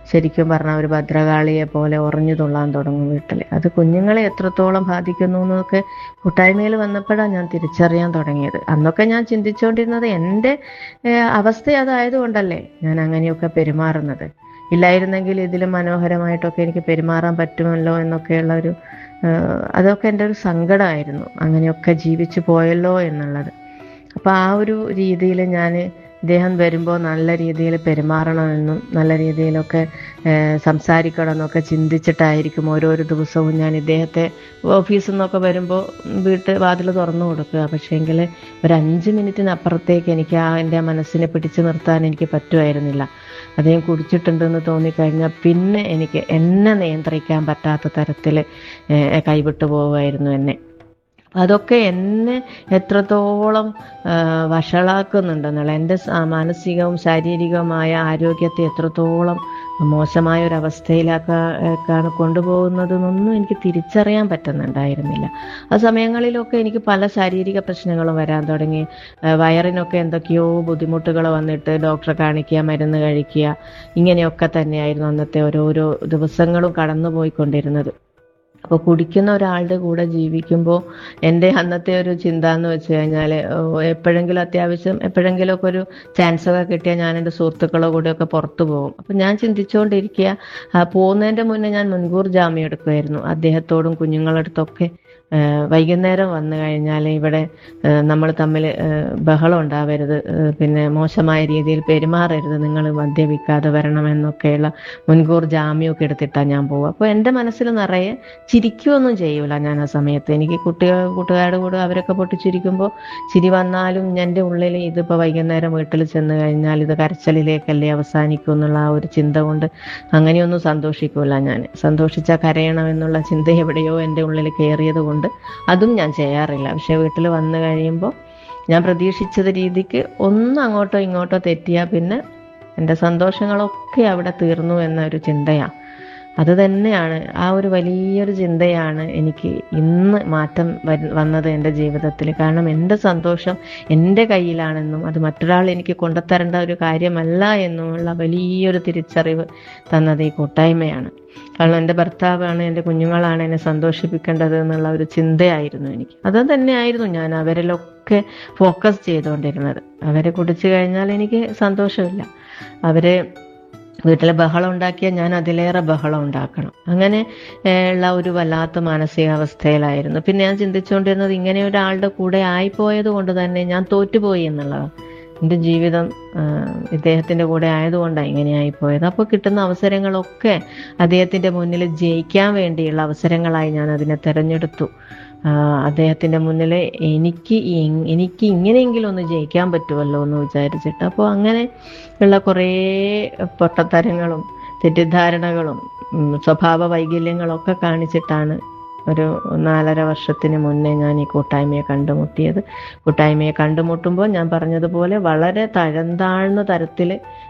ശരിക്കും പറഞ്ഞാൽ ഒരു ഭദ്രകാളിയെ പോലെ ഉറഞ്ഞു തുള്ളാൻ തുടങ്ങും വീട്ടിൽ അത് കുഞ്ഞുങ്ങളെ എത്രത്തോളം ബാധിക്കുന്നു എന്നൊക്കെ കൂട്ടായ്മയിൽ വന്നപ്പോഴാണ് ഞാൻ തിരിച്ചറിയാൻ തുടങ്ങിയത് അന്നൊക്കെ ഞാൻ ചിന്തിച്ചുകൊണ്ടിരുന്നത് എൻ്റെ ഏഹ്, അവസ്ഥ അതായതുകൊണ്ടല്ലേ ഞാൻ അങ്ങനെയൊക്കെ പെരുമാറുന്നത് ഇല്ലായിരുന്നെങ്കിൽ ഇതിലും മനോഹരമായിട്ടൊക്കെ എനിക്ക് പെരുമാറാൻ പറ്റുമല്ലോ എന്നൊക്കെയുള്ള ഒരു ഏഹ്, അതൊക്കെ എൻ്റെ ഒരു സങ്കടമായിരുന്നു അങ്ങനെയൊക്കെ ജീവിച്ചു പോയല്ലോ എന്നുള്ളത് അപ്പോൾ ആ ഒരു രീതിയിൽ ഞാൻ ഇദ്ദേഹം വരുമ്പോൾ നല്ല രീതിയിൽ പെരുമാറണമെന്നും നല്ല രീതിയിലൊക്കെ ഏഹ്, സംസാരിക്കണം എന്നൊക്കെ ചിന്തിച്ചിട്ടായിരിക്കും ഓരോരോ ദിവസവും ഞാൻ ഇദ്ദേഹത്തെ ഓഫീസിൽ നിന്നൊക്കെ വരുമ്പോൾ വീട്ട് വാതിൽ തുറന്നു കൊടുക്കുക പക്ഷേങ്കിൽ ഒരു അഞ്ച് മിനിറ്റിനപ്പുറത്തേക്ക് എനിക്ക് ആ എൻ്റെ മനസ്സിനെ പിടിച്ചു നിർത്താൻ എനിക്ക് പറ്റുമായിരുന്നില്ല അദ്ദേഹം കുടിച്ചിട്ടുണ്ടെന്ന് തോന്നിക്കഴിഞ്ഞാൽ പിന്നെ എനിക്ക് എന്നെ നിയന്ത്രിക്കാൻ പറ്റാത്ത തരത്തിൽ കൈവിട്ടു പോവുമായിരുന്നു എന്നെ അതൊക്കെ എന്നെ എത്രത്തോളം ആ, വഷളാക്കുന്നുണ്ടെന്നുള്ള എൻ്റെ സ- മാനസികവും ശാരീരികവുമായ ആരോഗ്യത്തെ എത്രത്തോളം മോശമായ ഒരു അവസ്ഥയിലേക്കാണ് കൊണ്ടുപോകുന്നതെന്നൊന്നും എനിക്ക് തിരിച്ചറിയാൻ പറ്റുന്നുണ്ടായിരുന്നില്ല ആ സമയങ്ങളിലൊക്കെ എനിക്ക് പല ശാരീരിക പ്രശ്നങ്ങളും വരാൻ തുടങ്ങി ആ, വയറിനൊക്കെ എന്തൊക്കെയോ ബുദ്ധിമുട്ടുകൾ വന്നിട്ട് ഡോക്ടറെ കാണിക്കുക മരുന്ന് കഴിക്കുക ഇങ്ങനെയൊക്കെ തന്നെയായിരുന്നു അന്നത്തെ ഓരോരോ ദിവസങ്ങളും കടന്നു പോയിക്കൊണ്ടിരുന്നത് അപ്പോൾ കുടിക്കുന്ന ഒരാളുടെ കൂടെ ജീവിക്കുമ്പോൾ എൻ്റെ അന്നത്തെ ഒരു ചിന്ത എന്ന് വെച്ച് കഴിഞ്ഞാൽ എപ്പോഴെങ്കിലും അത്യാവശ്യം എപ്പോഴെങ്കിലുമൊക്കെ ഒരു ചാൻസ് ഒക്കെ കിട്ടിയാൽ ഞാൻ എൻ്റെ സുഹൃത്തുക്കളെ കൂടെയൊക്കെ പുറത്തു പോകും അപ്പം ഞാൻ ചിന്തിച്ചുകൊണ്ടിരിക്കുക ആ, പോകുന്നതിൻ്റെ മുന്നേ ഞാൻ മുൻകൂർ ജാമ്യം എടുക്കുമായിരുന്നു അദ്ദേഹത്തോടും കുഞ്ഞുങ്ങളുടെ അടുത്തൊക്കെ ആ, വൈകുന്നേരം വന്നു കഴിഞ്ഞാൽ ഇവിടെ നമ്മൾ തമ്മിൽ ബഹളം ഉണ്ടാവരുത് ആ, പിന്നെ മോശമായ രീതിയിൽ പെരുമാറരുത് നിങ്ങൾ മദ്യപിക്കാതെ വരണമെന്നൊക്കെയുള്ള മുൻകൂർ ജാമ്യമൊക്കെ എടുത്തിട്ടാണ് ഞാൻ പോവുക അപ്പോൾ എൻ്റെ മനസ്സിൽ നിറയെ ചിരിക്കുകയൊന്നും ചെയ്യൂല ഞാൻ ആ സമയത്ത് എനിക്ക് കുട്ടികൾ കൂട്ടുകാരുടെ കൂടെ അവരൊക്കെ പൊട്ടിച്ചിരിക്കുമ്പോൾ ചിരി വന്നാലും എൻ്റെ ഉള്ളിൽ ഇതിപ്പോൾ വൈകുന്നേരം വീട്ടിൽ ചെന്ന് കഴിഞ്ഞാൽ ഇത് കരച്ചിലിലേക്കല്ലേ അവസാനിക്കും എന്നുള്ള ആ ഒരു ചിന്ത കൊണ്ട് അങ്ങനെയൊന്നും സന്തോഷിക്കൂല ഞാൻ സന്തോഷിച്ചാൽ കരയണമെന്നുള്ള ചിന്ത എവിടെയോ എൻ്റെ ഉള്ളിൽ കയറിയത് കൊണ്ട് അതും ഞാൻ ചെയ്യാറില്ല പക്ഷെ വീട്ടിൽ വന്നു കഴിയുമ്പോൾ ഞാൻ പ്രതീക്ഷിച്ചത് രീതിക്ക് ഒന്ന് അങ്ങോട്ടോ ഇങ്ങോട്ടോ തെറ്റിയാൽ പിന്നെ എൻ്റെ സന്തോഷങ്ങളൊക്കെ അവിടെ തീർന്നു എന്നൊരു ചിന്തയാണ് അത് തന്നെയാണ് ആ ഒരു വലിയൊരു ചിന്തയാണ് എനിക്ക് ഇന്ന് മാറ്റം വരു- വന്നത് എൻ്റെ ജീവിതത്തിൽ കാരണം എൻ്റെ സന്തോഷം എൻ്റെ കയ്യിലാണെന്നും അത് മറ്റൊരാൾ എനിക്ക് കൊണ്ടുത്തരേണ്ട ഒരു കാര്യമല്ല എന്നുമുള്ള വലിയൊരു തിരിച്ചറിവ് തന്നത് ഈ കൂട്ടായ്മയാണ് കാരണം എൻ്റെ ഭർത്താവാണ് എൻ്റെ കുഞ്ഞുങ്ങളാണ് എന്നെ സന്തോഷിപ്പിക്കേണ്ടത് എന്നുള്ള ഒരു ചിന്തയായിരുന്നു എനിക്ക് അത് തന്നെയായിരുന്നു ഞാൻ അവരിലൊക്കെ ഫോക്കസ് ചെയ്തുകൊണ്ടിരുന്നത് അവരെ കുടിച്ചു കഴിഞ്ഞാൽ എനിക്ക് സന്തോഷമില്ല അവരെ വീട്ടിലെ ബഹളം ഉണ്ടാക്കിയാൽ ഞാൻ അതിലേറെ ബഹളം ഉണ്ടാക്കണം അങ്ങനെ ഏഹ്, ഉള്ള ഒരു വല്ലാത്ത മാനസികാവസ്ഥയിലായിരുന്നു പിന്നെ ഞാൻ ചിന്തിച്ചുകൊണ്ടിരുന്നത് ഇങ്ങനെ ഒരാളുടെ കൂടെ ആയിപ്പോയത് കൊണ്ട് തന്നെ ഞാൻ തോറ്റുപോയി എന്നുള്ളതാണ് എൻ്റെ ജീവിതം ആഹ്, ഇദ്ദേഹത്തിൻ്റെ കൂടെ ആയതുകൊണ്ടാണ് ഇങ്ങനെ ആയിപ്പോയത് അപ്പോൾ കിട്ടുന്ന അവസരങ്ങളൊക്കെ അദ്ദേഹത്തിൻ്റെ മുന്നിൽ ജയിക്കാൻ വേണ്ടിയുള്ള അവസരങ്ങളായി ഞാൻ അതിനെ തിരഞ്ഞെടുത്തു ആഹ്, അദ്ദേഹത്തിൻ്റെ മുന്നിൽ എനിക്ക് ഇ- എനിക്ക് ഇങ്ങനെയെങ്കിലും ഒന്ന് ജയിക്കാൻ പറ്റുമല്ലോ എന്ന് വിചാരിച്ചിട്ട് അപ്പോൾ അങ്ങനെ ഉള്ള കുറേ പൊട്ടത്തരങ്ങളും തെറ്റിദ്ധാരണകളും ഉം, സ്വഭാവ വൈകല്യങ്ങളൊക്കെ കാണിച്ചിട്ടാണ് ഒരു നാലര വർഷത്തിന് മുന്നേ ഞാൻ ഈ കൂട്ടായ്മയെ കണ്ടുമുട്ടിയത് കൂട്ടായ്മയെ കണ്ടുമുട്ടുമ്പോൾ ഞാൻ പറഞ്ഞതുപോലെ വളരെ തഴന്താഴ്ന്ന തരത്തിൽ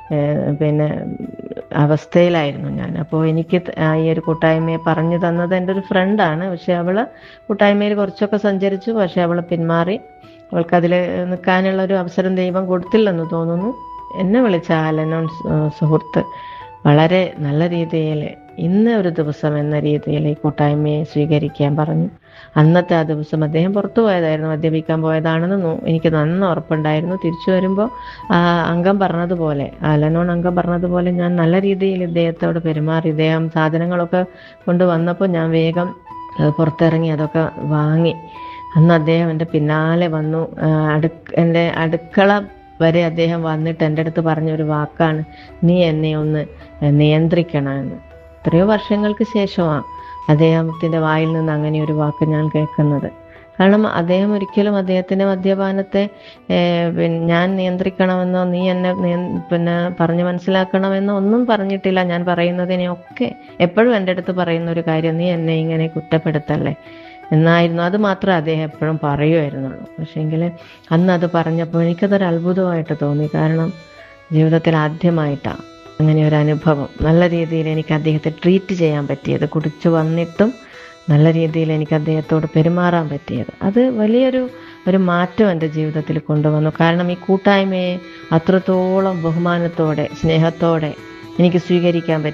പിന്നെ അവസ്ഥയിലായിരുന്നു ഞാൻ അപ്പോൾ എനിക്ക് ത- ആ ഈ ഒരു കൂട്ടായ്മയെ പറഞ്ഞു തന്നത് എൻ്റെ ഒരു ഫ്രണ്ടാണ് പക്ഷെ അവൾ കൂട്ടായ്മയിൽ കുറച്ചൊക്കെ സഞ്ചരിച്ചു പക്ഷെ അവൾ പിന്മാറി അവൾക്കതിൽ നിൽക്കാനുള്ള ഒരു അവസരം ദൈവം കൊടുത്തില്ലെന്ന് തോന്നുന്നു എന്നെ വിളിച്ച ആലനോൺ സുഹൃത്ത് വളരെ നല്ല രീതിയിൽ ഇന്ന് ഒരു ദിവസം എന്ന രീതിയിൽ ഈ കൂട്ടായ്മയെ സ്വീകരിക്കാൻ പറഞ്ഞു അന്നത്തെ ആ ദിവസം അദ്ദേഹം പുറത്തു പോയതായിരുന്നു മദ്യപിക്കാൻ പോയതാണെന്ന് നോ- എനിക്ക് നന്ന ഉറപ്പുണ്ടായിരുന്നു തിരിച്ചു വരുമ്പോൾ ആ അംഗം പറഞ്ഞതുപോലെ അലനോൺ അംഗം പറഞ്ഞതുപോലെ ഞാൻ നല്ല രീതിയിൽ ഇദ്ദേഹത്തോട് പെരുമാറി ഇദ്ദേഹം സാധനങ്ങളൊക്കെ കൊണ്ടുവന്നപ്പോൾ ഞാൻ വേഗം ഏഹ്, പുറത്തിറങ്ങി അതൊക്കെ വാങ്ങി അന്ന് അദ്ദേഹം എൻ്റെ പിന്നാലെ വന്നു ആ, അടുക്ക എൻ്റെ അടുക്കള വരെ അദ്ദേഹം വന്നിട്ട് എൻ്റെ അടുത്ത് പറഞ്ഞൊരു വാക്കാണ് നീ എന്നെ ഒന്ന് നിയന്ത്രിക്കണമെന്ന് എത്രയോ വർഷങ്ങൾക്ക് ശേഷമാണ് അദ്ദേഹത്തിൻ്റെ വായിൽ നിന്ന് അങ്ങനെ ഒരു വാക്ക് ഞാൻ കേൾക്കുന്നത് കാരണം അദ്ദേഹം ഒരിക്കലും അദ്ദേഹത്തിൻ്റെ മദ്യപാനത്തെ ഏഹ്, പിന്നെ ഞാൻ നിയന്ത്രിക്കണമെന്നോ നീ എന്നെ നിയ- പിന്നെ പറഞ്ഞു മനസ്സിലാക്കണമെന്നോ ഒന്നും പറഞ്ഞിട്ടില്ല ഞാൻ പറയുന്നതിനെയൊക്കെ എപ്പോഴും എൻ്റെ അടുത്ത് പറയുന്ന ഒരു കാര്യം നീ എന്നെ ഇങ്ങനെ കുറ്റപ്പെടുത്തല്ലേ എന്നായിരുന്നു അത് മാത്രമേ അദ്ദേഹം എപ്പോഴും പറയുമായിരുന്നുള്ളൂ പക്ഷേങ്കിൽ അന്ന് അത് പറഞ്ഞപ്പോൾ എനിക്കതൊരു അത്ഭുതമായിട്ട് തോന്നി കാരണം ജീവിതത്തിൽ ആദ്യമായിട്ടാണ് അങ്ങനെ ഒരു അനുഭവം നല്ല രീതിയിൽ എനിക്ക് അദ്ദേഹത്തെ ട്രീറ്റ് ചെയ്യാൻ പറ്റിയത് കുടിച്ചു വന്നിട്ടും നല്ല രീതിയിൽ എനിക്ക് അദ്ദേഹത്തോട് പെരുമാറാൻ പറ്റിയത് അത് വലിയൊരു ഒരു മാറ്റം എൻ്റെ ജീവിതത്തിൽ കൊണ്ടുവന്നു കാരണം ഈ കൂട്ടായ്മയെ അത്രത്തോളം ബഹുമാനത്തോടെ സ്നേഹത്തോടെ എനിക്ക് സ്വീകരിക്കാൻ പറ്റി